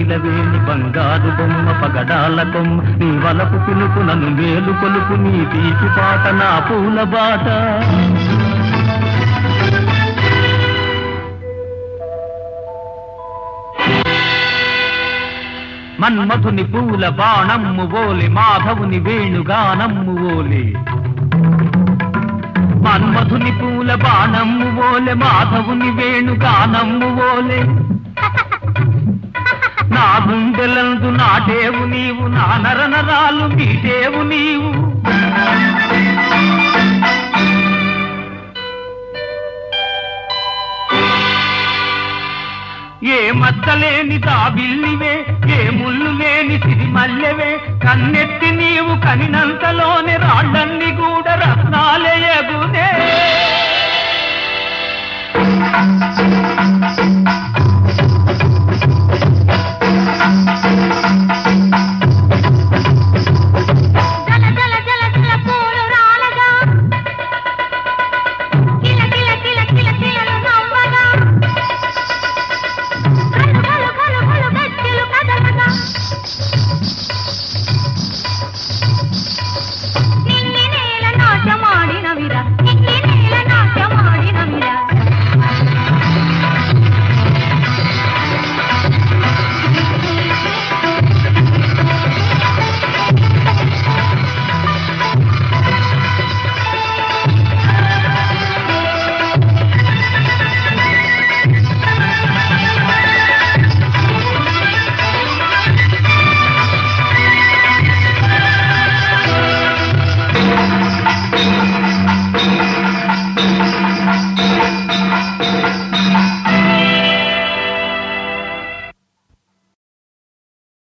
నీలవేణి బంగారు బొమ్మ పగడాల కొమ్మ నీ వలపు పిలుపు నన్ను మేలు కొలుపు నీ తీపి పాట నా పూల బాట మన్మధుని పూల బాణమ్ము ఓలి మాధవుని వేణుగానమ్ము ఓలి మన్మధుని పూల బాణమ్ము ఓలె మాధవుని వేణుగానమ్ము ఓలే నా గుండెలందు నాటేవు నీవు నా నరనరాలు మీటేవు నీవు ఏ మద్దలేని తాబిల్లివే ఏ ముళ్ళు లేని సిరిమల్లెవే కన్నెత్తి నీవు కనినంతలోనే రాళ్ళన్ని కూడా రత్నాలే ఎగునే